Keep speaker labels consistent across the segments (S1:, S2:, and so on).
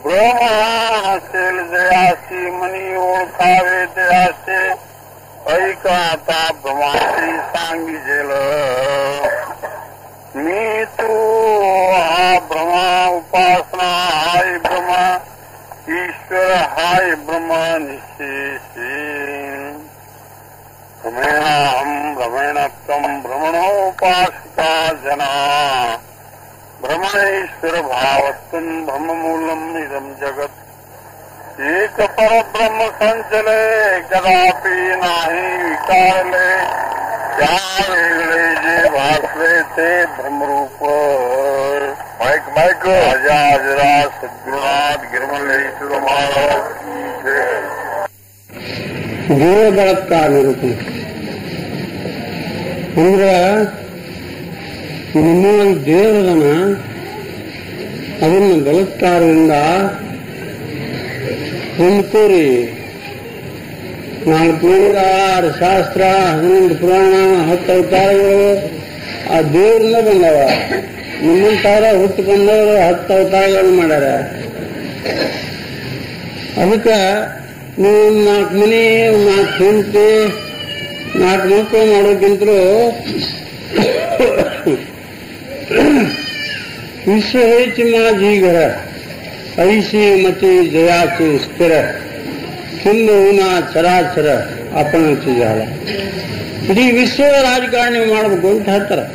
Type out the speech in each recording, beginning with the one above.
S1: ಬ್ರಹ್ಮ ಸೇಳಿದಯಾಸಿ ಮನಿ ಓಳ್ಕಾವೆ ऐकाता ब्रह्माची सांगितल मी तू हा ब्रह्मा उपासना हाय ब्रह्मा ईश्वर हाय ब्रह्म निशेषे भ्रमेणाहं भ्रमेणत्वं भ्रमणोपासिता जना भ्रमणेश्वर भावत्वं ब्रह्ममूलम् इदं जगत् एक परब्रह्म संचले कदापि नाही विकारले त्या वेगळे जे भासले ते ब्रह्मरूप माईक माईक राजा हजरा सद्गुरुनाथ गिरमल्लेश्वर महाराज की जय.
S2: ದೇವ ಬಲಾತ್ಕಾರ ಇರುತ್ತೆ ಅಂದ್ರ ನಿಮ್ಮೊಳಗೆ ದೇವರದನ ಅದನ್ನ ಬಲಾತ್ಕಾರದಿಂದ ಹೊಂದ್ಕೋರಿ ನಾಲ್ಕು ನೂರ ಆರು ಶಾಸ್ತ್ರ ಹದಿನೆಂಟು ಪುರಾಣ ಹತ್ತು ಅವತಾರಗಳು ಆ ದೇವರಿಂದ ಬಂದವ ನಿಮ್ಮಂತಾರ ಹುಟ್ಟು ಬಂದವರು ಹತ್ತು ಅವತಾರಗಳು ಮಾಡ್ಯಾರ ಅದಕ್ಕೆ ನೀವು ನಾಲ್ಕು ಮನೆ ನಾಲ್ಕು ಹೆಂಡತಿ ನಾಲ್ಕು ಮಕ್ಕಳು ಮಾಡೋಕ್ಕಿಂತಲೂ ವಿಶ್ವ ಹೆಚ್ಚು ಮಾಜಿ ಘರ ಐಸಿ ಮತಿ ಜಯಾಚಿ ಸ್ಥಿರ ಹಿಂದು ಉನ ಚರಾಚರ ಅಪನತಿ ಜಾಲ ಇಡೀ ವಿಶ್ವದ ರಾಜಕಾರಣ ನೀವು ಮಾಡಬೇಕು ಅಂತ ಹೇಳ್ತಾರೆ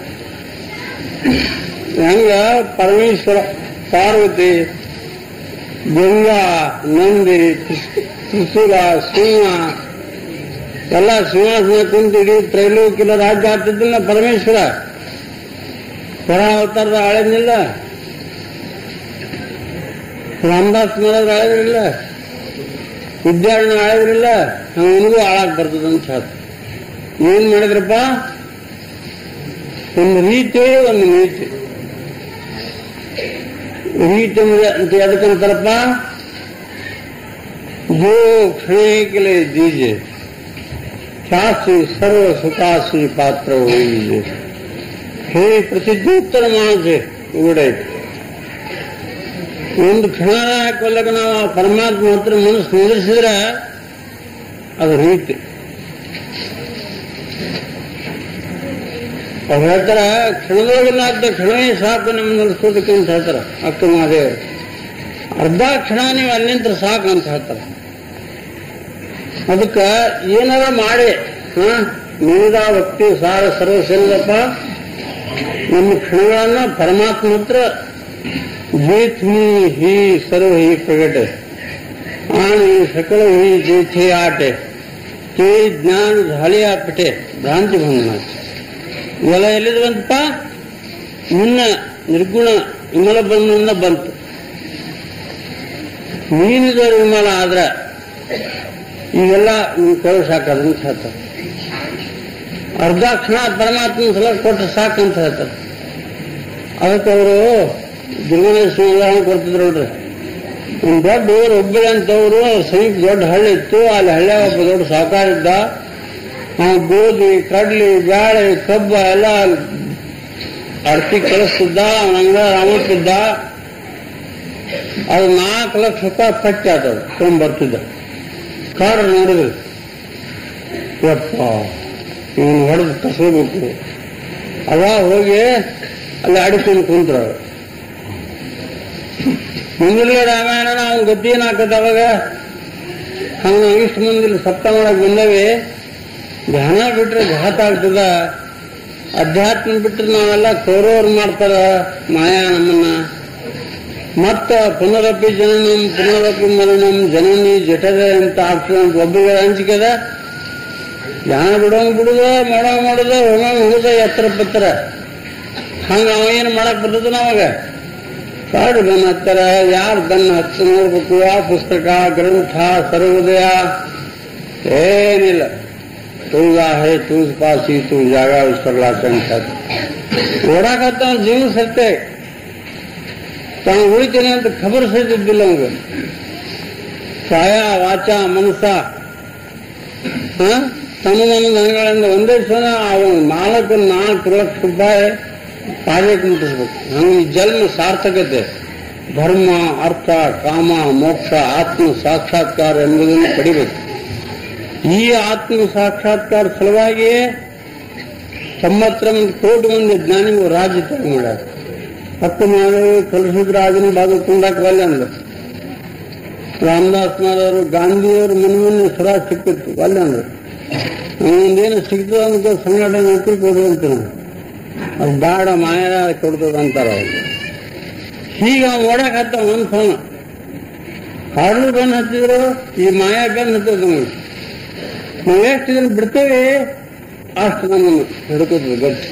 S2: ಹೆಂಗ ಪರಮೇಶ್ವರ ಪಾರ್ವತಿ ಗಂಗಾ ನಂದಿ ತ್ರಿಶೂಲ ಸಿಂಹ ಎಲ್ಲ ಸಿಂಹಾಸನ ಕುಂತು ಇಡೀ ತ್ರೈಲೋಕಿಲ ರಾಜ್ಯ ಆಗ್ತಿದ್ದಿಲ್ಲ ಪರಮೇಶ್ವರ ಹೊರ ಅವತಾರದ ಆಳಿದ್ನಿಲ್ಲ ರಾಮದಾಸ್ ಮಹಾರಾಜ್ ಆಳಿದ್ರಿಲ್ಲ ವಿದ್ಯಾರಣ್ಯ ಆಳಿದ್ರಿಲ್ಲ ಅವನಿಗೂ ಆಳಾಗ್ ಬರ್ತದ ಅಂತ ಹೇಳ್ತ ಏನ್ ಮಾಡಿದ್ರಪ್ಪ ಒಂದು ರೀತಿ ಒಂದು ನೀತಿ ರೀತಿ ಅಂತ ಎದಕ್ಕಂತಾರಪ್ಪ जो क्षणे के लिए दीजिए ख्यासी सर्व सुखासी पात्र होइए ಹೇ ಪ್ರತಿಜ್ಞೋತ್ತರ ಮಾಸೆ ಉಗಡೈತೆ ಒಂದು ಕ್ಷಣ ಕೊಲ್ಲಕ್ಕೆ ನಾವು ಆ ಪರಮಾತ್ಮ ಹತ್ರ ಮನಸ್ಸು ನಿಲ್ಲಿಸಿದ್ರೆ ಅದು ರೀತಿ ಅವ್ರು ಹೇಳ್ತಾರ ಕ್ಷಣದೊಳಗಿಲ್ಲಾದ ಕ್ಷಣವೇ ಸಾಕು ನಮ್ಮ ನಿಲ್ಲಿಸೋದಕ್ಕೆ ಅಂತ ಹೇಳ್ತಾರ ಅಕ್ಕ ಮಹಾದೇವರು ಅರ್ಧ ಕ್ಷಣ ನೀವು ಅಲ್ಲಿಂದ ಸಾಕು ಅಂತ ಹೇಳ್ತಾರೆ ಅದಕ್ಕೆ ಏನಾರ ಮಾಡಿ ಹ ನೀದ ಭಕ್ತಿ ಸಾರ ಸರ್ವಸೇನದಪ್ಪ ನಮ್ಮ ಕ್ಷಣಗಳನ್ನ ಪರಮಾತ್ಮ ಹತ್ರ ಜೇಥ್ನಿ ಹಿ ಸರ್ವ ಹಿ ಪ್ರಗಟ आणि सकळ ही जेथे आटे ते ज्ञान झाले आपटे ಭ್ರಾಂತಿ ಭಂಗನಾಥ ಇವೆಲ್ಲ ಎಲ್ಲಿದ್ ಬಂತಪ್ಪ ನಿನ್ನ ನಿರ್ಗುಣ ವಿಮಲ ಬಂಧದಿಂದ ಬಂತು ನೀನಿದ ವಿಮಲ ಆದ್ರ ಇವೆಲ್ಲ ನಿಮ್ ಕಳು ಸಾಕದು ಅಂತ ಹೇಳ್ತಾರೆ ಅರ್ಧ ಕ್ಷಣ ಪರಮಾತ್ಮನ ಸಲ ಕೊಟ್ಟು ಸಾಕಂತ ಹೇಳ್ತಾರೆ ಅದಕ್ಕೆ ಅವರು ದುರ್ಗಣೇಶ್ವರ ಉದಾಹರಣೆ ಕೊಡ್ತಿದ್ರು ನೋಡ್ರಿ ಒಂದು ದೊಡ್ಡ ಊರು ಹುಬ್ಬಳ್ಳಿ ಅಂತವರು ಸಮೀಪ ದೊಡ್ಡ ಹಳ್ಳಿ ಇತ್ತು ಅಲ್ಲಿ ಹಳ್ಳಿಯಾಗ ಒಬ್ಬ ದೊಡ್ಡ ಸಾಕಾರ ಇದ್ದ ಆ ಗೋಧಿ ಕಡ್ಲಿ ಬ್ಯಾಳೆ ಕಬ್ಬ ಎಲ್ಲ ಅಡತಿ ಕಳಿಸ್ತಿದ್ದ ಅವನ ಅಂಗಡ ರಾಮತ್ತಿದ್ದ ಅದು ನಾಲ್ಕು ಲಕ್ಷ ರೂಪಾಯಿ ಪಟ್ಟಿ ಆತದ ತೊಗೊಂಡ್ಬರ್ತಿದ್ದ ಕಾರ್ ನೋಡಿದ್ರು ಯಪ್ಪ ಇವನು ಹೊಡೆದು ಕಸಬೇಕು ಅವ ಹೋಗಿ ಅಲ್ಲಿ ಅಡಿಕೊಂಡು ಕುಂತ್ರ ಮುಂದಿನ ರಾಮಾಯಣ ಅವ್ನ ಗತಿ ಏನಾಕತ್ತ ಅವಾಗ ಹಂಗ ಇಷ್ಟು ಮಂದಿ ಸಪ್ತ ಮಾಡಕ್ ಬಂದವಿ ಧ್ಯಾನ ಬಿಟ್ರೆ ಘಾತ ಆಗ್ತದ ಅಧ್ಯಾತ್ಮ ಬಿಟ್ರೆ ನಾವೆಲ್ಲ ಕೌರವರು ಮಾಡ್ತಾರ ಮಾಯಾ ನಮ್ಮನ್ನ ಮತ್ತ ಪುನರಪಿ ಜನನಂ ಪುನರಪಿ ಮರಣಂ ಜನನಿ ಜಠರ ಅಂತ ಆಗ್ತದೆ ಅಂತ ಒಬ್ಬರಿಗೆ ಹಂಚಿಕೆದ ಧ್ಯಾನ ಬಿಡೋಂಗ್ ಬಿಡುದ ಮಾಡೋಂಗ್ ಮಾಡುದ ಹೋಗೋಂಗ್ ಹೋಗುದ ಎತ್ತರ ಪತ್ತರ ಹಂಗ ಅವ ಏನು ಮಾಡಕ್ ಬರ್ತದ ಅವಾಗ ಕಾಡು ಬೆನ್ನ ಹತ್ತರ ಯಾರು ಬೆನ್ನ ಹತ್ತು ನೋಡ್ಬೇಕು ಯಾವ ಪುಸ್ತಕ ಗ್ರಂಥ ಸರ್ವೋದಯ ಏನಿಲ್ಲ ತುಳ್ಗ ಹೇ ತುಳ್ಸ್ ಪಾಸಿ ತು ಜಾಗ ವಿಸ್ತರ್ಲಾಕ ಅಂತ ಓಡಾಕತ್ತ ಜೀವ ಸತ್ಯ ತಾನು ಉಳಿತೇನೆ ಅಂತ ಖಬರ್ ಸಹಿತಿದ್ದಿಲ್ಲ ಅವಾಗ ಕಾಯ ವಾಚ ಮನಸ್ಸ ಹ? ತಮ್ಮ ಮನದ ಅಂಗಗಳಿಂದ ಒಂದೇ ಸಲ ಅವನ ನಾಲ್ಕು ನಾಲ್ಕು ಲಕ್ಷ ರೂಪಾಯಿ ಕಾರ್ಯಕ್ಕೆ ಮುಟ್ಟಿಸ್ಬೇಕು ಹಂಗೆ ಈ ಜನ್ಮ ಸಾರ್ಥಕತೆ ಧರ್ಮ ಅರ್ಥ ಕಾಮ ಮೋಕ್ಷ ಆತ್ಮ ಸಾಕ್ಷಾತ್ಕಾರ ಎಂಬುದನ್ನು ಪಡಿಬೇಕು ಈ ಆತ್ಮ ಸಾಕ್ಷಾತ್ಕಾರ ಸಲುವಾಗಿಯೇ ತೊಂಬತ್ತರ ಮಂದಿ ಕೋಟಿ ಮಂದಿ ಜ್ಞಾನಿಗಳು ರಾಜ್ಯ ತಗೊಂಡು ಮಾಡ್ಯಾರ ಹತ್ತು ಮಾಡಿ ಕಲಿಸಿದ್ರೆ ಅದನ್ನು ಬಾದು ಕುಂಡಾಕ ಬಲ್ಲ ಅಂದ್ರು ರಾಮದಾಸ್ ಮಾದವರು ಗಾಂಧಿಯವರು ಮನೆ ಮನೆ ಸ್ವರಾಜ್ ಸಿಕ್ಕಿತ್ತು ಅಲ್ಲ ಅಂದ್ರು ನಮಗೊಂದೇನು ಸಿಗ್ತದ ಅಂತ ಸಂಘಟನೆ ನೌಕರಿ ಕೊಡು ಅಂತ ಅದು ಬೇಡ ಮಾಯ ಕೊಡ್ತದ ಅಂತಾರ ಅವ್ರು ಹೀಗ ಓಡಾಕ ಹತ್ತ ಒಂದ್ ಫೋನ್ ಹಾಡು ಬೆನ್ ಹತ್ತಿದ್ರು ಈ ಮಾಯಾ ಬೆನ್ ಹತ್ತದ ನಮಗೆ ನಾವು ಎಷ್ಟು ದಿನ ಬಿಡ್ತೇವೆ ಅಷ್ಟು ನಮ್ಮನ್ನು ಹಿಡ್ಕೋತದೆ ಗಟ್ಟಿ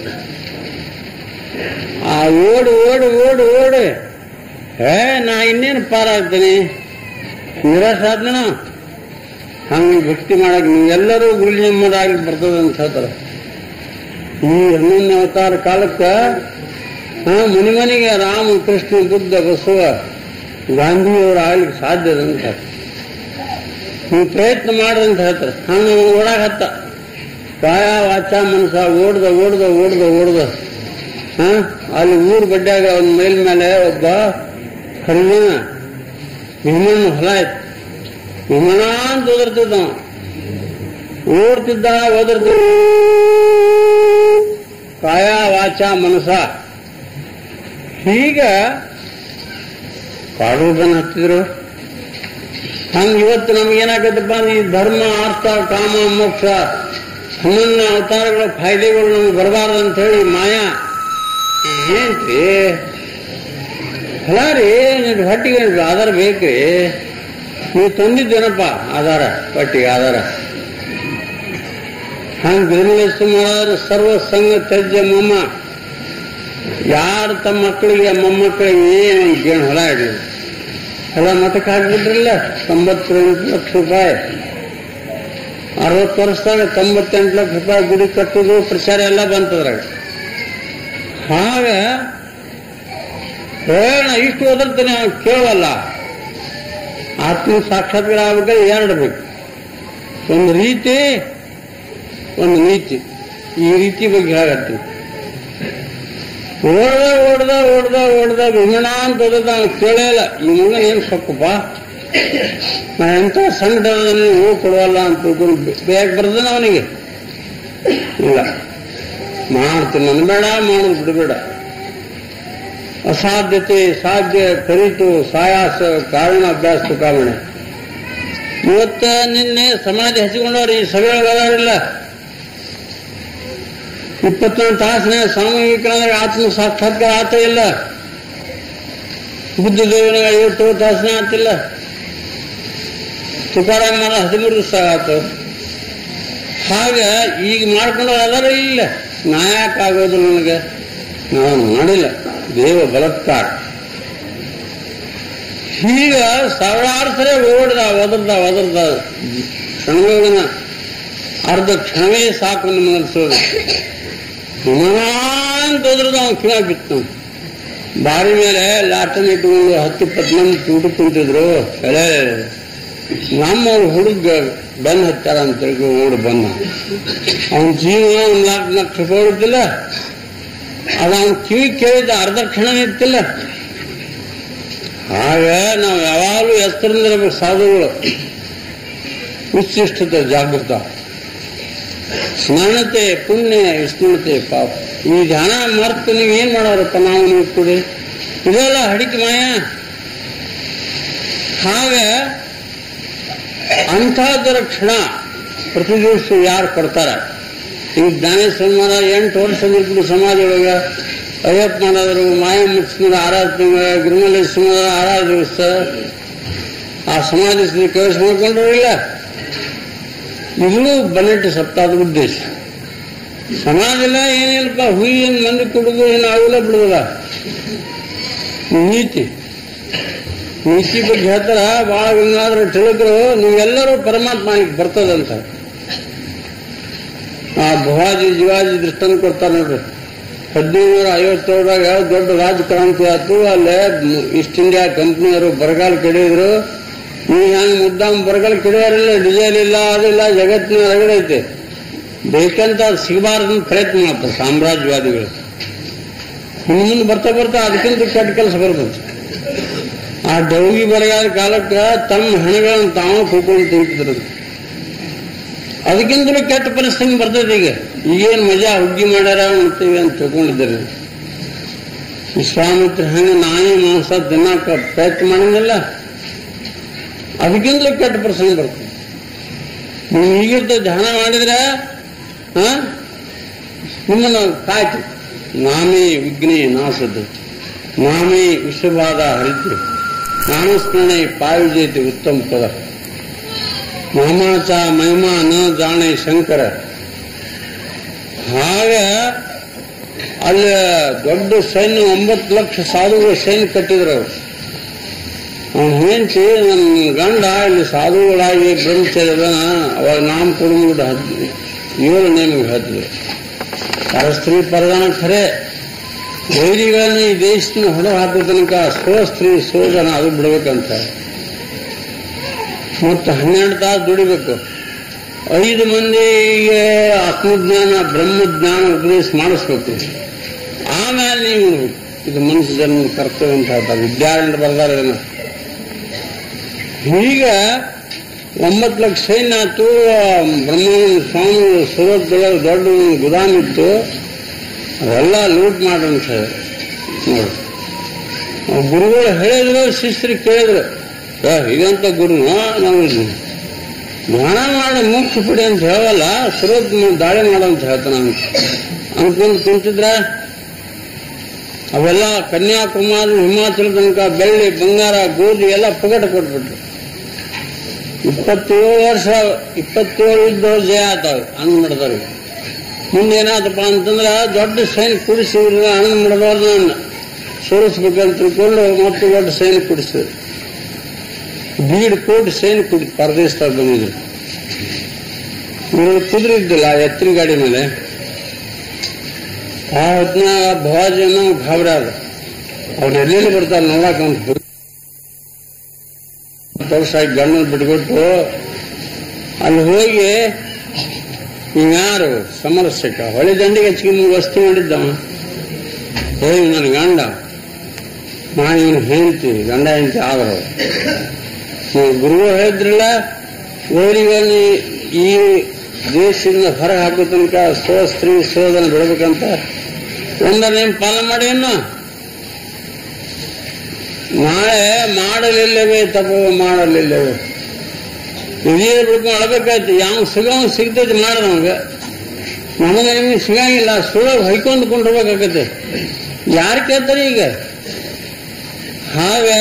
S2: ಆ ಓಡು ಓಡು ಓಡು ಓಡು ಏ ನಾ ಇನ್ನೇನು ಪಾರಾಗ್ತೀನಿ ನಿರಾಶ ಆದ್ನ ಹಂಗೆ ಭಕ್ತಿ ಮಾಡಕ್ ನೀವೆಲ್ಲರೂ ಗುಳಿ ನಮ್ಮದಾಗಿ ಬರ್ತದೆ ಅಂತ ಹೇಳ್ತಾರೆ ಈ ಹನ್ನೊಂದನೇ ಅವತಾರ ಕಾಲಕ್ಕ ಹಾ ಮನೆ ಮನೆಗೆ ರಾಮ ಕೃಷ್ಣ ಬುದ್ಧ ಬಸವ ಗಾಂಧಿಯವರು ಆಗ್ಲಿಕ್ಕೆ ಸಾಧ್ಯ ಇದೆ ಅಂತ ನೀವು ಪ್ರಯತ್ನ ಮಾಡ್ರಂತ ಹೇಳ್ತಾರೆ ಹಂಗ ಓಡಾಕ ಹತ್ತ ಕಾಯ ವಾಚ ಮನಸ ಓಡ್ದ ಓಡ್ದ ಓಡ್ದ ಓಡ್ದ ಹ ಅಲ್ಲಿ ಊರು ಬಡ್ಡ್ಯಾಗ ಅವನ ಮೇಲ್ ಮೇಲೆ ಒಬ್ಬ ಕರಿನ ವಿಮಣ್ಣ ಹೊಲ ಇತ್ತು ವಿಮಣ ಅಂತ ಓದಿರ್ತಿದ್ದ ಅವ. ಓಡ್ತಿದ್ದ ಓದಿರ್ತಿದ್ದ ಕಾಯ ವಾಚ ಮನಸ ಹೀಗ ಕಾಡುವುದನ್ನ ಹತ್ತಿದ್ರು ಹಂಗ ಇವತ್ತು ನಮ್ಗೇನಾಗತ್ತಪ್ಪ ಈ ಧರ್ಮ ಅರ್ಥ ಕಾಮ ಮೋಕ್ಷ ಹನ್ನೊಂದನೇ ಅವತಾರಗಳ ಫಾಯ್ದೆಗಳು ನಮ್ಗೆ ಬರಬಾರ್ದು ಅಂತ ಹೇಳಿ ಮಾಯಾ ಏನ್ರಿ ಅಲ್ಲ ರೀ ನಿನ್ ಹೊಟ್ಟಿಗೆ ಏನ್ರಿ ಆಧಾರ ಬೇಕ್ರಿ ನೀವು ತಂದಿದ್ದೇನಪ್ಪ ಆಧಾರ ಹೊಟ್ಟಿಗೆ ಆಧಾರ ಹಂಗ ಗೃಹಲಕ್ಷ್ಮಿ ಸರ್ವ ಸಂಘ ತ್ಯಜ್ಯ ಮೊಮ್ಮ ಯಾರು ತಮ್ಮ ಮಕ್ಕಳಿಗೆ ಮೊಮ್ಮಕ್ಕಳಿಗೆ ಏನು ಗೇಣು ಹೊಲ ಹಿಡಿದ್ರು ಹೊಲ ಮತಕ್ಕೆ ಹಾಕ್ಬಿಟ್ರಲ್ಲ ತೊಂಬತ್ತೆಂಟು ಲಕ್ಷ ರೂಪಾಯಿ ಅರವತ್ತು ವರ್ಷದಾಗ ತೊಂಬತ್ತೆಂಟು ಲಕ್ಷ ರೂಪಾಯಿ ಗುಡಿ ಕಟ್ಟೋದು ಪ್ರಚಾರ ಎಲ್ಲ ಬಂತದ್ರಾಗ ಹಾಗ ಹೇಳ ಇಷ್ಟು ಓದಿರ್ತಾನೆ ಅವ್ನು ಕೇಳಲ್ಲ ಆತ್ಮ ಸಾಕ್ಷಾತ್ಕಾರ ಆಗ್ಬೇಕಾದ್ರೆ ಎರಡು ಬೇಕು ಒಂದು ರೀತಿ ಒಂದು ನೀತಿ ಈ ರೀತಿ ಬಗ್ಗೆ ಹೇಳತ್ತೀನಿ ಓಡ್ದ ಓಡ್ದ ಓಡ್ದ ಓಡ್ದ ವಿಮಣ ಅಂತ ಓದದ ಅವ್ನು ಕೇಳೇ ಇಲ್ಲ ಈ ಮಗ ಏನ್ ಸೊಕ್ಕಪ್ಪ ನಾ ಎಂತ ಸಂಘಟನೆ ಹೂ ಕೊಡುವಲ್ಲ ಅಂತ ತಿಳ್ಕೊಂಡು ಬೇಗ ಬರ್ದನ ಅವನಿಗೆ ಇಲ್ಲ ಮಾಡ್ತೀನಿ ನನ್ ಬೇಡ ಮಾಡೋದು ಬಿಡಬೇಡ ಅಸಾಧ್ಯತೆ ಸಾಧ್ಯ ಕರಿತು ಸಾಯಾಸ ಕಾರಣ ಅಭ್ಯಾಸ ಕಾಮಣೆ ಇವತ್ತ ನಿನ್ನೆ ಸಮಾಧಿ ಹಚ್ಚಿಕೊಂಡವ್ರು ಈ ಸಭೆಯೊಳಗದಾರಿಲ್ಲ ಇಪ್ಪತ್ತೊಂದು ತಾಸಿನ ಸಾಮೂಹಿಕರಾದಾಗ ಆತ್ಮ ಸಾಕ್ಷಾತ್ಕಾರ ಆತ ಇಲ್ಲ ಬುದ್ಧ ದೇವನ ಐವತ್ತು ತಾಸಿನ ಆತಿಲ್ಲ ತುಕಾರಾಮ್ ಮಾಡ ಹದಿಮೂರು ದಿವಸ ಆತು ಹಾಗ ಈಗ ಮಾಡ್ಕೊಂಡು ಅದಾರ ಇಲ್ಲ ನಾಯಕ ಆಗೋದು ನನಗೆ ನಾವು ಮಾಡಿಲ್ಲ ದೇವ ಬಲತ್ಕಾರ ಈಗ ಸಾವಿರಾರು ಸರಿ ಓಡ್ದ ಒದರ್ದ ಒದರ್ದ ಕ್ಷಣಗಳನ್ನ ಅರ್ಧ ಕ್ಷಣವೇ ಸಾಕು ನಮ್ಮ ಅನ್ಸೋದು ಅಂತ ಹೋದ್ರದ ಅವ್ನು ಕಿವ ಬಿತ್ತು ಬಾರಿ ಮೇಲೆ ಲಾಟನ್ ಇಟ್ಕೊಂಡು ಹತ್ತು ಇಪ್ಪತ್ತು ಮಂದಿ ಊಟ ಕುಂತಿದ್ರು ಎಳೆ ನಮ್ಮ ಹುಡುಗ ಬಂದ್ ಹತ್ತಾರ ಅಂತ ಹೇಳಿ ಓಡಿ ಬಂದ ಅವನ ಜೀವ ಒಂದ್ ನಾಲ್ಕು ಲಕ್ಷ ರೂಪಾಯಿ ಹೊಡಿತಿಲ್ಲ ಅದು ಅವನ ಕಿವಿ ಕೇಳಿದ ಅರ್ಧ ಕ್ಷಣ ಇತ್ತಿಲ್ಲ ಆಗ ನಾವು ಯಾವಾಗಲೂ ಎತ್ತರದಿಂದ ಸಾಧುಗಳು ವಿಶಿಷ್ಟತೆ ಜಾಗೃತ ಸ್ಮರಣತೆ ಪುಣ್ಯ ವಿಸ್ಮರಣತೆ ಪಾಪ ಈ ಧ್ಯಾನ ಮರ್ತು ನೀವು ಏನ್ ಮಾಡೋರಪ್ಪ ನಾವು ನೀವು ಕೊಡಿ ಇದೆಲ್ಲ ಹಡಿಕೆ ಮಾಯ ಹಾಗ ಅಂಥದ್ದರ ಕ್ಷಣ ಪ್ರತಿ ದಿವಸ ಯಾರು ಕೊಡ್ತಾರ ಈಗ ಜ್ಞಾನೇಶ್ವರ ಮಹಾರಾಜ ಎಂಟು ವರ್ಷ ನಿಂತು ಸಮಾಜ ಒಳಗ ಅಯ್ಯಪ್ಪ ಮಹಾರಾಜರು ಮಾಯ ಮುಖ್ಯರ ಆರಾಧನೆ ಗುರುಮಲ್ಲೇಶ್ವರ ಆರಾಧಿಸ್ತ ಆ ಸಮಾಜದಲ್ಲಿ ಕೆಲಸ ಮಾಡ್ಕೊಂಡ್ರು ಇಲ್ಲ ಇದು ಬನೆಟ್ ಸಪ್ತಾದ ಉದ್ದೇಶ ಸಮಾಜಲ್ಲ ಏನಿಲ್ಲಪ್ಪ ಹುಯ್ಯನ್ ಮಂದಿ ಕುಡಿದು ಏನು ಆಗಲ್ಲ ಬಿಡುದಿಲ್ಲ ನೀತಿ ನೀತಿ ಬಗ್ಗೆ ಹೇಳ್ತಾರ ಬಾಳ ಗಂಗಾಧರ ತಿಳಿದ್ರು ನೀವೆಲ್ಲರೂ ಪರಮಾತ್ಮನಿಗೆ ಬರ್ತದಂತ ಆ ಭವಾಜಿ ಜೀವಾಜಿ ದೃಷ್ಟಾಂತ ಕೊಡ್ತಾರ ನೋಡ್ರಿ ಹದಿನೈದುನೂರ ಐವತ್ತೇಳರಾಗ ದೊಡ್ಡ ರಾಜಕ್ರಾಂತಿ ಆಯ್ತು ಅಲ್ಲೇ ಈಸ್ಟ್ ಇಂಡಿಯಾ ಕಂಪ್ನಿಯವರು ಬರಗಾಲ ಕೆಡಿದ್ರು ನೀವು ಹೆಂಗ್ ಮುದ್ದಾಮ್ ಬರಗಾಲ ಕೆಡಿಯಾರಿಲ್ಲ ಡಿಸೈಲ್ ಇಲ್ಲ ಅದಿಲ್ಲ ಜಗತ್ತಿನ ರಗಡೈತೆ ಬೇಕಂತ ಅದು ಸಿಗಬಾರ್ದು ಪ್ರಯತ್ನ ಮಾಡ್ತಾರೆ ಸಾಮ್ರಾಜ್ಯವಾದಿಗಳು ಇನ್ನು ಮುಂದೆ ಬರ್ತಾ ಬರ್ತಾ ಅದಕ್ಕಿಂತ ಕೆಟ್ಟ ಕೆಲಸ ಬರ್ತದೆ ಆ ಡೌಗಿ ಬರಗಾದ ಕಾಲಕ್ಕೆ ತಮ್ಮ ಹಣಗಳನ್ನು ತಾವು ಕೂಕೊಂಡು ತಿಂತಿದ್ರು ಅದಕ್ಕಿಂತಲೂ ಕೆಟ್ಟ ಪರಿಸ್ಥಿತಿ ಬರ್ತದೆ ಈಗ ಈಗೇನು ಮಜಾ ಹುಗ್ಗಿ ಮಾಡ್ಯಾರ ಅಂತೀವಿ ಅಂತ ತಿಳ್ಕೊಂಡಿದ್ದಾರೆ ವಿಶ್ವಾಮಿತ್ರ ಹಂಗ ನಾಯಿ ಮಾಂಸ ತಿನ್ನಕ ಪ್ರಯತ್ನ ಮಾಡಂಗಿಲ್ಲ ಅದಕ್ಕಿಂತಲೂ ಕೆಟ್ಟ ಪ್ರಸಂಗ ಬರ್ತದೆ ನೀವು ಈಗಿರ್ತ ಧ್ಯಾನ ಮಾಡಿದ್ರೆ ಹಾ ನಿಮ್ಮನ್ನು ಕಾಯ್ತು ನಾಮೇ ವಿಘ್ನೇ ನಾಸದ್ದು ನಾಮೇ ವಿಶ್ವಬಾಧ ಹರಿತು ನಾಮಸ್ಮರಣೆ ಪಾಯುಜೇತಿ ಉತ್ತಮ ಪದ ಮಾಮಾಚ ಮಹಿಮಾ ನ ಜಾಣೆ ಶಂಕರ ಹಾಗ ಅಲ್ಲಿ ದೊಡ್ಡ ಸೈನ್ಯ ಒಂಬತ್ತು ಲಕ್ಷ ಸಾಧುಗಳ ಸೈನ್ಯ ಕಟ್ಟಿದ್ರು ಅವರು ಅವನು ಹೆಂಚಿ ನನ್ನ ಗಂಡ ಇಲ್ಲಿ ಸಾಧುಗಳಾಗಿ ಬ್ರಹ್ಮಚರ್ಯದ ಅವಾಗ ನಾಮ ಕುಡುಮುಡ ಹತ್ತಿದ್ರು ಏಳು ನೇಮಿಗೆ ಹತ್ತಿದ್ರು ಪರಸ್ತ್ರೀ ಪರದಾನ ಖರೆ ವೈರಿಗಳನ್ನ ಈ ದೇಶನ ಹೊಡೆ ಹಾಕೋ ತನಕ ಸ್ವಸ್ತ್ರೀ ಸೋದನ ಅದು ಬಿಡ್ಬೇಕಂತ ಮತ್ತು ಹನ್ನೆರಡು ತಾಸು ದುಡಿಬೇಕು ಐದು ಮಂದಿಗೆ ಆತ್ಮಜ್ಞಾನ ಬ್ರಹ್ಮಜ್ಞಾನ ಉಪದೇಶ ಮಾಡಿಸ್ಬೇಕು ಆಮೇಲೆ ನೀವು ಇದು ಮನುಷ್ಯ ಜನ್ಮ ಕರ್ತವ್ಯ ಅಂತ ಹೇಳ್ತಾರೆ ವಿದ್ಯಾರಣ್ಯ ಬರ್ದಾರ ಇದನ್ನ ಈಗ ಒಂಬತ್ತು ಲಕ್ಷ ಸೈನ್ಯ ಆಯ್ತು ಬ್ರಹ್ಮಾನಂದ ಸ್ವಾಮಿ ಸೂರತ್ದೊಳಗೆ ದೊಡ್ಡ ಒಂದು ಗುದಾಮ್ ಇತ್ತು ಅದೆಲ್ಲ ಲೂಟ್ ಮಾಡ್ರಂತ ಹೇಳಿ ನೋಡಿ ಆ ಗುರುಗಳು ಹೇಳಿದ್ರು ಶಿಷ್ಯರು ಕೇಳಿದ್ರು ಏ, ಇದಂತ ಗುರು ನಾವು ಧ್ಯಾನ ಮಾಡಿ ಮೋಕ್ಷ ಪಡಿ ಅಂತ ಹೇಳಲ್ಲ ಸುರತ್ ದಾಳಿ ಮಾಡೋ ಅಂತ ಹೇಳ್ತಾನೆ ಅಂತ ಅನ್ಕೊಂಡು ಕುಂತಿದ್ರ ಅವೆಲ್ಲ ಕನ್ಯಾಕುಮಾರಿ ಹಿಮಾಚಲ ತನಕ ಬೆಳ್ಳಿ ಬಂಗಾರ ಗೋಧಿ ಎಲ್ಲ ಪುಗಟ ಕೊಟ್ಬಿಟ್ರು ಇಪ್ಪತ್ತೇಳು ವರ್ಷ ಇಪ್ಪತ್ತೇಳು ಇದ್ದವ್ರು ಜಯ ಆತಾವ ಹಂಗ್ ಮಾಡಿದವ್ರು ಮುಂದೆ ಏನಾತಪ್ಪ ಅಂತಂದ್ರ ದೊಡ್ಡ ಸೈನ್ ಕುಡಿಸಿ ಹಣ್ಣು ಮಾಡಿದವ್ರನ್ನ ಸೋರಿಸ್ಬೇಕಂತ ತಿಳ್ಕೊಂಡು ಮತ್ತೆ ದೊಡ್ಡ ಸೈನ್ ಕುಡಿಸಿದ್ರು ದೀಡ್ ಕೋಟಿ ಸೈನ್ ಕುಡಿ ಪರದೇಶದಾಗ ಬಂದಿದ್ರು ಇವರು ಕುದುರೆ ಇದ್ದಿಲ್ಲ ಎತ್ತಿನ ಗಾಡಿ ಮೇಲೆ ಆ ಹೊತ್ತಿನಾಗ ಭವಾಜಿ ಅನ್ನೋ ಗಾಬರಿ ಆದ ಅವ್ರು ಎಲ್ಲೆಲ್ಲಿ ಬರ್ತಾರೆ ನೋಡಕ್ ಅಂತ ವರ್ಷ ಗಣ್ಣು ಬಿಟ್ಬಿಟ್ಟು ಅಲ್ಲಿ ಹೋಗಿ ಯಾರು ಸಮರಸ್ಯಕ ಹೊಳೆ ದಂಡಿಗೆ ಹಚ್ಕೊಂಡು ವಸ್ತು ಮಾಡಿದ್ದವ ಹೋಗಿ ನನ್ನ ಗಂಡ ನಾ ಇವನು ಹೆಂಡತಿ ಗಂಡ ಹೆಂಡತಿ ಆದ್ರು ನೀವು ಗುರುಗಳು ಹೇಳಿದ್ರಲ್ಲ ಓರಿಗಳನ್ನು ಈ ದೇಶದಿಂದ ಹೊರ ಹಾಕೋ ತನಕ ಸ್ವ ಸ್ತ್ರೀ ಸೋದನ ಬಿಡಬೇಕಂತ ಒಂದರ ಏನ್ ಪಾಲನೆ ಮಾಡಿ ಅನ್ನ ನಾಳೆ ಮಾಡಲಿಲ್ಲವೇ ತಪ್ಪು ಮಾಡಲಿಲ್ಲವೇ ಇದೇ ಬಿಡ್ಕೊಂಡು ಅಳಬೇಕಾಯ್ತು ಯಾವ ಸಿಗೋ ಸಿಗ್ತೈತಿ ಮಾಡ ನಮಗೆ ನಮಗೆ ನಿಮಗೆ ಸಿಗಂಗಿಲ್ಲ ಸುಳ್ಳು ಹೊಯ್ಕೊಂಡ್ಕೊಂಡು ಹೋಗ್ಬೇಕಾಗತ್ತೆ ಯಾರು ಕೇಳ್ತಾರೆ ಈಗ ಹಾಗ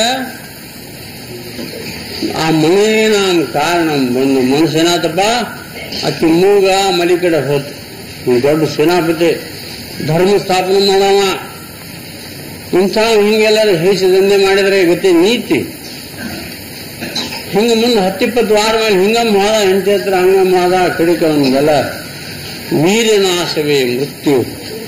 S2: ಆ ಮನೆ ನಾನು ಕಾರಣ ಬಂದು ಮನಸ್ಸು ಏನಾತಪ್ಪ ಅಕ್ಕಿ ಮೂಗ ಮಲಿ ಕಡೆ ಹೋತು ಇವ್ನು ದೊಡ್ಡ ಸೇನಾಪತಿ ಧರ್ಮ ಸ್ಥಾಪನೆ ಮಾಡವ ಇಂಥ ಹಿಂಗೆಲ್ಲರೂ ಹೇಸಿ ದಂಧೆ ಮಾಡಿದ್ರೆ ಗೊತ್ತೇ ನೀತಿ ಹಿಂಗ ಮುಂದೆ ಹತ್ತಿಪ್ಪತ್ತು ವಾರ ಮೇಲೆ ಹಿಂಗಮ್ಮ ಹೋದ ಹೆಂಡತಿ ಹತ್ರ ಹಂಗಮ್ಮ ಹೋದ ಕಡಿಕ ಅವನಿಗೆಲ್ಲ ವೀರ್ಯನಾಶವೇ ಮೃತ್ಯು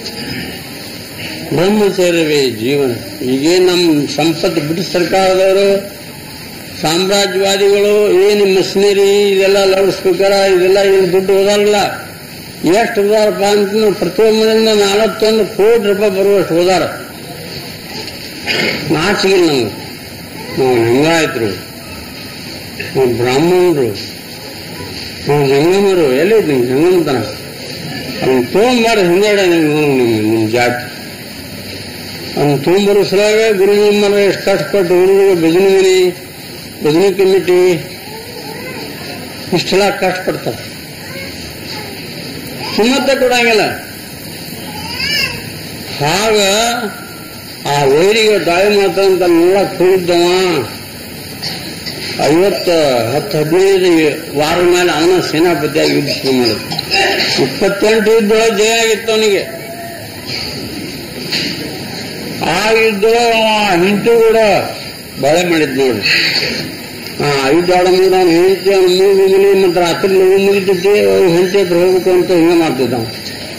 S2: ಬ್ರಹ್ಮಚರ್ಯವೇ ಜೀವನ ಈಗೇ ನಮ್ಮ ಸಂಪತ್ತು ಬ್ರಿಟಿಷ್ ಸರ್ಕಾರದವರು ಸಾಮ್ರಾಜ್ಯವಾದಿಗಳು ಏನು ಮಿಷನರಿ ಇದೆಲ್ಲ ಲೌಡ್ ಸ್ಪೀಕರ್ ಇದೆಲ್ಲ ಏನು ದುಡ್ಡು ಹೋದಾರಲ್ಲ ಎಷ್ಟು ಹೋದಾರಪ್ಪ ಅಂತ ಪ್ರತಿಯೊಬ್ಬರಿಂದ ನಲವತ್ತೊಂದು ಕೋಟಿ ರೂಪಾಯಿ ಬರುವಷ್ಟು ಹೋದಾರ ನಾಚಿಗಿಲ್ಲ ನಮ್ಗೆ ನಾವು ಲಿಂಗಾಯತರು ನಾವು ಬ್ರಾಹ್ಮಣರು ನಾವು ಜಂಗಮರು ಎಲ್ಲಿದ್ ನಿಮ್ಗೆ ಜಂಗಮತನ ಅವ್ನು ತೊಗೊಂಬಾರ ಹಿಂಗಡೆ ನಿಮ್ಮ ನಿಮ್ಮ ಜಾತಿ ಅವ್ನು ತೊಗೊಂಬರೋ ಸಲುವಾಗಿ ಗುರು ನಿಮ್ಮನ್ನ ಎಷ್ಟು ಕಷ್ಟಪಟ್ಟು ಹುಡುಗರು ಭಜನೆ ಮನೆ ಭಜನೆ ಕಮಿಟಿ ಇಷ್ಟೆಲ್ಲ ಕಷ್ಟಪಡ್ತಾರೆ ಸುಮ್ಮತ್ತೆ ಕೊಡಂಗಿಲ್ಲ ಆಗ ಆ ವೈರಿಗೆ ದಾಳಿ ಮಾಡ್ತಾರಂತ ನೋಡಕ್ ಹೋಗಿದ್ದವ ಐವತ್ತು ಹತ್ತು ಹದಿನೈದು ವಾರ ಮೇಲೆ ಅವನ ಸೇನಾಪತಿಯಾಗಿ ಯುದ್ಧ ಶುರು ಮಾಡಿದ ಇಪ್ಪತ್ತೆಂಟು ಯುದ್ಧ ಜಯ ಆಗಿತ್ತು ಅವನಿಗೆ ಆ ಯುದ್ಧ ಹಿಂಟು ಕೂಡ ಬಾಳೆ ಮಾಡಿದ್ ನೋಡಿ ಆ ಯುದ್ಧ ಆಡೋ ಮುಂದೆ ಅವ್ನು ಹೆಂಡತಿ ಅವ್ನ ಮೂಗು ಮುನಿ ಮತ್ತು ರಾತ್ರಿ ನೋವು ಮುಗಿತೈತಿ ಅವ್ರು ಹೆಂಡತಿ ಹತ್ರ ಹೋಗ್ಬೇಕು ಅಂತ ಹಿಂಗ ಮಾಡ್ತಿದ್ದ ಅವ.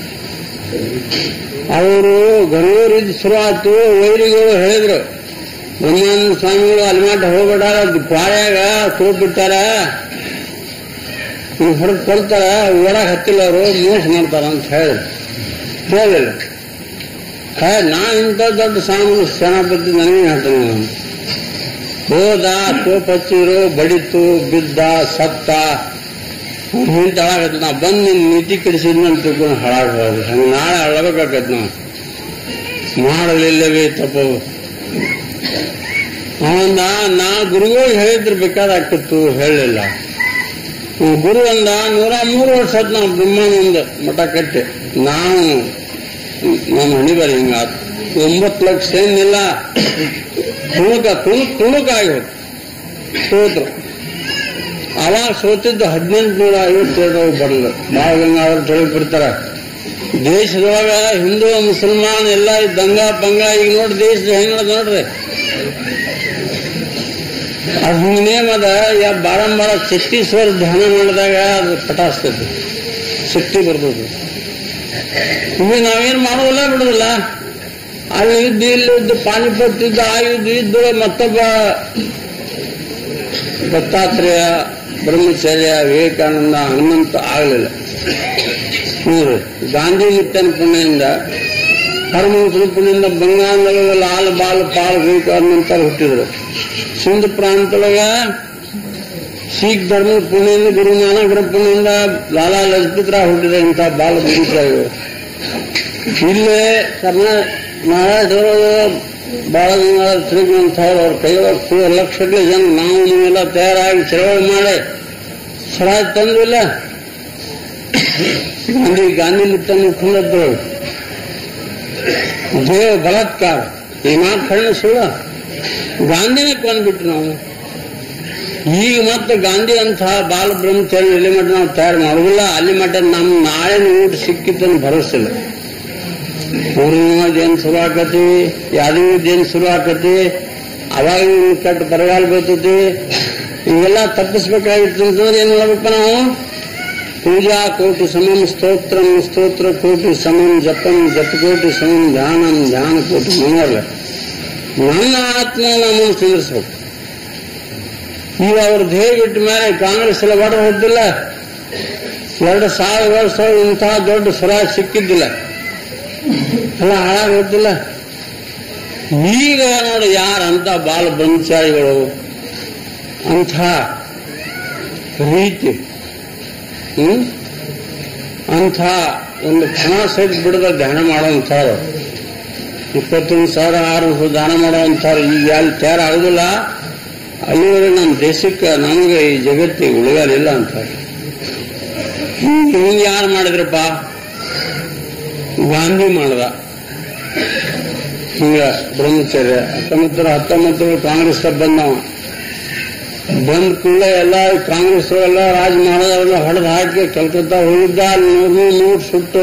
S2: ಅವರು ಗಣೂರಿದ್ದು ಶುರು ಆಯ್ತು ವೈರಿಗಳು ಹೇಳಿದ್ರು ಬ್ರಹ್ಮಾನಂದ ಸ್ವಾಮಿಗಳು ಅಲ್ಲಿ ಮಾಟ ಹೋಗ್ಬೇಡ ಅದು ಪಾಳ್ಯಾಗ ಬಿಟ್ಟಾರ ನೀವು ಹೊರಗೆ ಕೊಡ್ತಾರ ಒಳಗೆ ಹತ್ತಿಲ್ಲ ಅವರು ಮೋಸ ಮಾಡ್ತಾರ ಅಂತ ಹೇಳಿದ್ರು ಹೋಗಲಿಲ್ಲ ಹೇ ನಾ ಇಂಥ ದೊಡ್ಡ ಸ್ವಾಮಿ ಸೇನಾಪತಿ ನನಗೆ ಹೇಳ್ತಾನೆ ನಾನು ಹೋದ ತೋಪ್ ಹಚ್ಚಿದ್ರು ಬಡಿತು ಬಿದ್ದ ಸತ್ತ ಹಿಂತ ಹಾಳಾಗತ್ತೆ ನಾ ಬಂದು ನಿನ್ ನೀತಿ ಕೆಡಿಸಿದ್ನಂತ ತಿಳ್ಕೊಂಡು ಹಾಳಾಗ್ಬಾರ್ದು ಹಂಗ ನಾಳೆ ಅಳಬೇಕಾಗತ್ತೆ ನಾವು ಮಾಡಲಿಲ್ಲವೇ ತಪ್ಪವು ಅವನ ನಾ ಗುರುಗಳು ಹೇಳಿದ್ರು ಬೇಕಾದಾಗ್ತಿತ್ತು ಹೇಳಲಿಲ್ಲ ಗುರು ಅಂದ ನೂರ ಮೂರು ವರ್ಷ ಆತ್ ನಾವು ಬ್ರಹ್ಮಾನಂದ ಮಠ ಕಟ್ಟೆ ನಾವು ನಮ್ಮ ಹಣಿ ಬರ ಹಿಂಗ ಒಂಬತ್ತು ಲಕ್ಷ ಏನಿಲ್ಲ ತುಣುಕ ತುಣುಕ್ ತುಣುಕಾಗಿ ಹೋಯ್ತು ಸೋತ್ರು ಅವಾಗ ಸೋತಿದ್ದು ಹದಿನೆಂಟು ನೂರ ಐವತ್ತೇಳು ಬರಲು ಬಾಳ ಗಂಗಾಧರ ತೊಳಗಿ ಬಿಡ್ತಾರ ದೇಶದೊಳಗ ಹಿಂದೂ ಮುಸಲ್ಮಾನ್ ಎಲ್ಲ ಈ ದಂಗ ಪಂಗ ಈಗ ನೋಡಿ ದೇಶದ ಹೆಂಗ್ ನಡೆದ್ ನೋಡ್ರಿ ಅದು ಹಿಂಗ ನೇಮ್ ಅದ ಯಾ ಬಾರಂಬಾರ ಛತ್ತೀಶ್ವರ ಧ್ಯಾನ ಮಾಡಿದಾಗ ಅದು ಪಟಾಸ್ತೈತಿ ಶಕ್ತಿ ಬರ್ತದೆ ಈಗ ನಾವೇನ್ ಮಾಡೋದಿಲ್ಲ ಬಿಡುದಿಲ್ಲ ಅಲ್ಲಿ ಇದ್ದು ಇಲ್ಲಿ ಇದ್ದು ಪಾನಿಪತ್ ಇದ್ದು ಆ ಯುದ್ಧ ಇದ್ದು ಮತ್ತೊಬ್ಬ ದತ್ತಾತ್ರೇಯ ಬ್ರಹ್ಮಚರ್ಯ ವಿವೇಕಾನಂದ ಹನುಮಂತ ಆಗಲಿಲ್ಲ ನೋಡ್ರಿ ಗಾಂಧಿ ನಿತ್ತನ ಪುಣ್ಯದಿಂದ ಹನುಮಂತರ ಪುಣ್ಯದಿಂದ ಬಂಗಾಳದೊಳಗೆ ಲಾಲ್ ಬಾಲ್ ಪಾಲ್ ವಿವೇಕಾನಂದ ಹುಟ್ಟಿದ್ರು ಸಿಂಧ್ ಪ್ರಾಂತದೊಳಗ ಸಿಖ್ ಧರ್ಮದ ಪುಣ್ಯದಿಂದ ಗುರು ನಾನಕರ ಪುಣ್ಯದಿಂದ ಲಾಲಾ ಲಜಪತ್ ರಾವ್ ಹುಟ್ಟಿದ ಇಂಥ ಬಾಲ ಬದುಕಿದ್ರು ಇಲ್ಲೇ ಕರ್ನಾ ಮಹಾರಾಷ್ಟ್ರದೊಳಗೆ ಬಾಳ ಶ್ರೀಮಂತ ಅವ್ರ ಕೈಯೊಳಗೆ ಮೂರು ಲಕ್ಷಗಟ್ಟಲೆ ಜನ ನಾವು ನೀವೆಲ್ಲ ತಯಾರಾಗಿ ಚಳವಳಿ ಮಾಡಿ ಸ್ವರಾಜ್ ತಂದಿಲ್ಲ ಗಾಂಧಿ ಗಾಂಧಿ ನಿತ್ತನ್ನು ಕುಂದದ್ದು ದೇವ ಬಲಾತ್ಕಾರ ಈ ಮಾತು ಕಣ್ಣು ಸುಳ್ಳ ಗಾಂಧಿನೇ ಕೊಂಡ್ಬಿಟ್ರು ನಾವು ಈಗ ಮತ್ತೆ ಗಾಂಧಿ ಅಂತ ಬಾಲ ಬ್ರಹ್ಮಚಾರಿ ಇಲ್ಲಿ ಮಟ್ಟ ನಾವು ತಯಾರು ಮಾಡುದಿಲ್ಲ ಅಲ್ಲಿ ಮಟ್ಟ ನಮ್ ನಾಳೆ ಊಟ ಸಿಕ್ಕಿತ್ತನ್ನು ಭರವಸಿಲ್ಲ ಪೂರ್ಣಿಮಾ ಏನ್ ಶುರು ಆಕತಿ ಯಾದವ್ ಏನ್ ಶುರು ಆಕತಿ ಅವಾಗ ಇವ್ನು ಕೆಟ್ಟ ಬರಗಾಲ ಬರ್ತೈತಿ ಇವೆಲ್ಲ ತಪ್ಪಿಸ್ಬೇಕಾಗಿತ್ತು ಅಂತಂದ್ರೆ ಏನ್ ಮಾಡ್ಬೇಕು ನಾವು ಪೂಜಾ ಕೋಟಿ ಸಮಂ ಸ್ತೋತ್ರಂ ಸ್ತೋತ್ರ ಕೋಟಿ ಸಮಂ ಜಪಂ ಜಪಕೋಟಿ ಸಮಂ ಧ್ಯಾನಂ ಧ್ಯಾನ ಕೋಟಿ ಮನೋಲ್ಲ ನನ್ನ ಆತ್ಮ ನಮ್ಮನ್ನು ಕುಂದಿರ್ಸ್ಬೇಕು ಈಗ ಅವ್ರ ಧ್ಯೇಯ ಬಿಟ್ಟ ಮೇಲೆ ಕಾಂಗ್ರೆಸ್ ಎಲ್ಲ ಹೊಡೆದು ಹೋದಿಲ್ಲ ಎರಡು ಸಾವಿರ ವರ್ಷ ಇಂತಹ ದೊಡ್ಡ ಸ್ವರಾಜ್ ಸಿಕ್ಕಿದ್ದಿಲ್ಲ ಎಲ್ಲ ಹಾಳಾಗಿ ಹೋದಿಲ್ಲ ಈಗ ನೋಡಿ ಯಾರಂತ ಬಾಲ ಬ್ರಹ್ಮಚಾರಿಗಳು ಅಂಥ ರೀತಿ ಹ್ಮ್ ಅಂಥ ಒಂದು ಕ್ಷಣ ಸಹಿತ ಬಿಡದ ಧ್ಯಾನ ಮಾಡೋಂಥವ್ರು ಇಪ್ಪತ್ತೊಂದು ಸಾವಿರ ಆರು ದಾನ ಮಾಡೋಂಥವ್ರು ಈಗ ಅಲ್ಲಿ ತಯಾರಾಗುದಿಲ್ಲ ಅಲ್ಲಿವರೆಗೆ ನಮ್ಮ ದೇಶಕ್ಕೆ ನಮಗೆ ಈ ಜಗತ್ತಿಗೆ ಉಳಿಗಾಲಿಲ್ಲ ಅಂತ ಹಿಂಗೆ ಯಾರು ಮಾಡಿದ್ರಪ್ಪ ಗಾಂಧಿ ಮಾಡ್ದ ಹಿಂಗ ಬ್ರಹ್ಮಚರ್ಯ ಹತ್ತೊಂಬತ್ತರ ಹತ್ತೊಂಬತ್ತು ಕಾಂಗ್ರೆಸ್ ಬಂದವ ಬಂದ ಕೂಡಲೇ ಎಲ್ಲ ಕಾಂಗ್ರೆಸ್ ಎಲ್ಲ ರಾಜ ಮಹಾರಾಜರೆಲ್ಲ ಹೊಡೆದು ಹಾಕಿ ಕಲ್ಕತ್ತಾ ಹೋಗಿದ್ದ ಅಲ್ಲಿ ನೂರು ನೂರು ಸುಟ್ಟು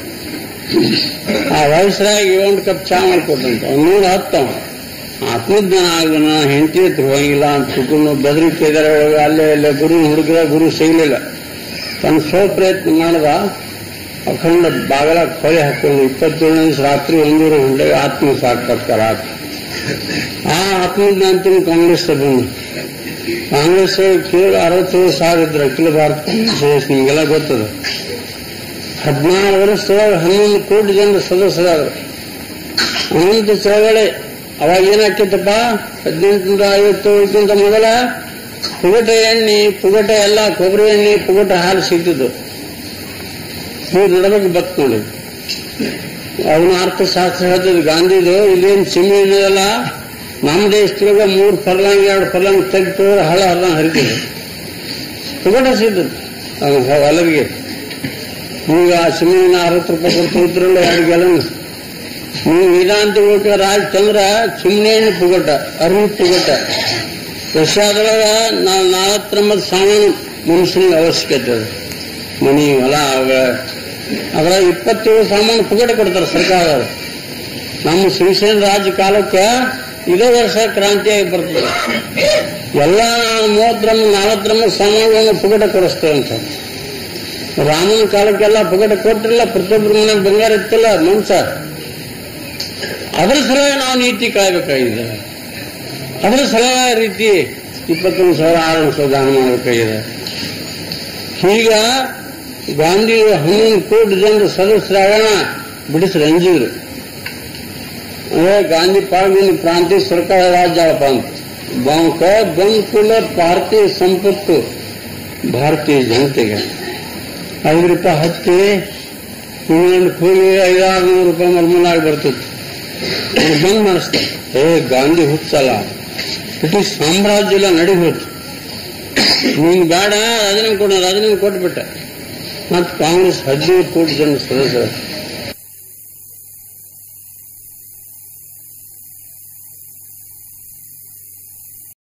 S2: ಆ ವಯಸ್ಸರಾಗಿ ಒಂದು ಕಪ್ ಚಾ ಮಾಡಿಕೊಟ್ಟಂತ ನೂರ ಹತ್ತವ ಆತ್ಮಜ್ಞಾನ ಆಗನ ಹೆಂಡತಿ ಹತ್ರ ಹೋಗಿಲ್ಲ ಅಂತ ತಿಳ್ಕೊಂಡು ಬೆದರಿಕೆ ಇದಾರೆ ಒಳಗೆ ಅಲ್ಲೇ ಅಲ್ಲೇ ಗುರು ಹುಡುಗರ ಗುರು ಸಿಗಲಿಲ್ಲ ತನ್ನ ಸ್ವ ಪ್ರಯತ್ನ ಮಾಡದ ಅಖಂಡ ಬಾಗಲ ಕೊಲೆ ಹಾಕೊಂಡು ಇಪ್ಪತ್ತೇಳನೇ ದಿವಸ ರಾತ್ರಿ ಒಂದೂವರೆ ಗಂಟೆಗೆ ಆತ್ಮ ಸಾಕ್ಷಾತ್ಕಾರ ಆಯ್ತು ಆ ಆತ್ಮಜ್ಞಾನ ಕಾಂಗ್ರೆಸ್ ಬಂದು ಕಾಂಗ್ರೆಸ್ ಕೇವಲ ಅರವತ್ತೇಳು ಸಾವಿರ ಇದ್ರು ಅಖಿಲ ಭಾರತ ಕಾಂಗ್ರೆಸ್ ನಿಮಗೆಲ್ಲ ಗೊತ್ತದ ಹದಿನಾರು ವರ್ಷದೊಳಗೆ ಹನ್ನೊಂದು ಕೋಟಿ ಜನರ ಸದಸ್ಯರಾದರು ಅನಂತ ಚಳವಳಿ ಅವಾಗ ಏನಾಗ್ತಿತ್ತಪ್ಪ ಹದಿನೆಂಟುನೂರ ಐವತ್ತೇಳಕ್ಕಿಂತ ಮೊದಲ ಪುಗಟ ಎಣ್ಣೆ ಪುಗಟ ಎಲ್ಲ ಕೊಬ್ಬರಿ ಎಣ್ಣೆ ಪುಗಟ ಹಾಲು ಸಿಗ್ತಿದ್ದು ನೀವು ನಡಬೇಕು ಬತ್ ನೋಡಿ ಅವನ ಅರ್ಥಶಾಸ್ತ್ರ ಹೇಳ್ತಿದ್ದು ಗಾಂಧಿದು ಇಲ್ಲೇನು ಚಿಮ್ಮಿ ಅನ್ನೋದಲ್ಲ ನಮ್ಮ ದೇಶದೊಳಗೆ ಮೂರು ಫರ್ಲಾಂಗ್ ಎರಡು ಫರ್ಲಾಂಗ್ ತೆಗೆದು ಹಳ ಹಳ್ಳ ಹರಿತಿದೆ ಪುಗಟ ಸಿಗ್ತದೆ ಅವನ ಹೊಲವಿಗೆ ಈಗ ಆ ಸಿಮ್ಮಿನ ಅರವತ್ತು ರೂಪಾಯಿ ಕೊಟ್ಟು ಹೋಗ್ತಿರಲ್ಲ ಎರಡು ಗ್ಯಾಲನ್ ನೀವು ವೇದಾಂತ ಹೋಗ್ತೀವಿ ರಾಜಚಂದ್ರ ಸುಮ್ಮನೆ ಪುಗಟ ಅರಿವು ಪುಗಟ ರಷ್ಯಾದೊಳಗ ನಾವು ನಾಲ್ವತ್ತೊಂಬತ್ತು ಸಾಮಾನು ಮನುಷ್ಯನಿಗೆ ಅವಶ್ಯಕತೆ ಅದು ಮನಿ ಹೊಲ ಅವ ಅದ್ರಾಗ ಇಪ್ಪತ್ತೇಳು ಸಾಮಾನು ಪುಗಟ ಕೊಡ್ತಾರೆ ಸರ್ಕಾರದವರು ನಮ್ಮ ಶ್ರೀಶೈಲ ರಾಜ್ಯ ಕಾಲಕ್ಕೆ ಇದೇ ವರ್ಷ ಕ್ರಾಂತಿಯಾಗಿ ಬರ್ತದೆ ಎಲ್ಲ ಮೂವತ್ತರಮ್ಮ ನಾಲ್ವತ್ತರಮ್ಮ ಸಾಮಾನುಗಳನ್ನು ಪುಗಟ ಕೊಡಿಸ್ತೇವೆ ಅಂತ ರಾಮನ ಕಾಲಕ್ಕೆಲ್ಲ ಪುಗಟ ಕೊಟ್ಟಿಲ್ಲ ಪ್ರತಿಯೊಬ್ಬರ ಮನೆಗೆ ಬಂಗಾರ ಇತ್ತಿಲ್ಲ ಮನ್ಸ ಅದರ ಸಲುವಾಗಿ ನಾವು ನೀತಿ ಕಾಯ್ಬೇಕಾಗಿದೆ ಅದರ ಸಲುವಾಗಿ ರೀತಿ ಇಪ್ಪತ್ತೊಂದು ಸಾವಿರ ಆರು ವರ್ಷ ದಾನ ಮಾಡಬೇಕಾಗಿದೆ ಈಗ ಗಾಂಧಿ ಹನ್ನೊಂದು ಕೋಟಿ ಜನರು ಸದಸ್ಯರಾಗೋಣ ಬಿಡಿಸಿ ರಂಜಿದ್ರು ಅದೇ ಗಾಂಧಿ ಪಾಲ್ಗೊಂಡು ಪ್ರಾಂತೀಯ ಸರ್ಕಾರ ರಾಜ್ಯ ಅಪ್ಪ ಅಂತ ಬಾಂಕ ಬಂದ್ಕೂಲ ಭಾರತೀಯ ಸಂಪತ್ತು ಭಾರತೀಯ ಜನತೆಗೆ ಐದು ರೂಪಾಯಿ ಹತ್ತಿ ಇನ್ನೊಂದು ಕೂಲಿ ಐದಾರು ನೂರು ರೂಪಾಯಿ ಮಲ್ಮಲಾಗಿ ಬರ್ತಿತ್ತು ಅವ್ರು ಬಂದ್ ಮಾಡಿಸ್ತಾರೆ ಏ ಗಾಂಧಿ ಹುಚ್ಚಲ್ಲ ಇಡೀ ಸಾಮ್ರಾಜ್ಯ ಎಲ್ಲ ನಡಿ ಹೋಯ್ತು ನಿಂಗೆ ಬೇಡ ರಾಜೀನಾಮೆ ಕೊಡ ರಾಜೀನಾಮೆ ಕೊಟ್ಬಿಟ್ಟ ಮತ್ತು ಕಾಂಗ್ರೆಸ್ ಹದಿನೈದು ಕೋಟಿ ಜನ ಸದಸ್ಯರು